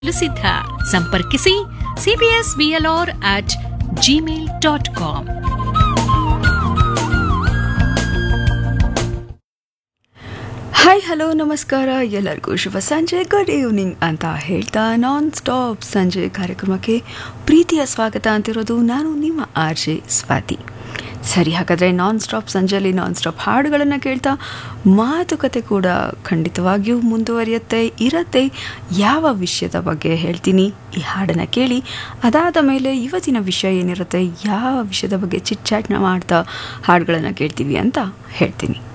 ಸಿದ್ಧ ಸಂಪರ್ಕಿಸಿ CBS BLR at Gmail dot com hi hello ನಮಸ್ಕಾರ ಎಲ್ಲರಿಗೂ ಶುಭ ಸಂಜೆ ಗುಡ್ ಈವ್ನಿಂಗ್ ಅಂತ ಹೇಳ್ತಾ ನಾನ್ ಸ್ಟಾಪ್ ಸಂಜೆ ಕಾರ್ಯಕ್ರಮಕ್ಕೆ ಪ್ರೀತಿಯ ಸ್ವಾಗತ ಅಂತಿರೋದು ನಾನು ನಿಮ್ಮ ಆರ್ ಜೆ ಸ್ವಾತಿ ಸರಿ ಹಾಗಾದರೆ ನಾನ್ ಸ್ಟಾಪ್ ಸಂಜೆಯಲ್ಲಿ ನಾನ್ ಸ್ಟಾಪ್ ಹಾಡುಗಳನ್ನು ಕೇಳ್ತಾ ಮಾತುಕತೆ ಕೂಡ ಖಂಡಿತವಾಗಿಯೂ ಮುಂದುವರಿಯುತ್ತೆ ಇರತ್ತೆ ಯಾವ ವಿಷಯದ ಬಗ್ಗೆ ಹೇಳ್ತೀನಿ ಈ ಹಾಡನ್ನು ಕೇಳಿ ಅದಾದ ಮೇಲೆ ಇವತ್ತಿನ ವಿಷಯ ಏನಿರುತ್ತೆ ಯಾವ ವಿಷಯದ ಬಗ್ಗೆ ಚಿಟ್ ಚಾಟ್ನ ಮಾಡ್ತಾ ಹಾಡುಗಳನ್ನು ಕೇಳ್ತೀವಿ ಅಂತ ಹೇಳ್ತೀನಿ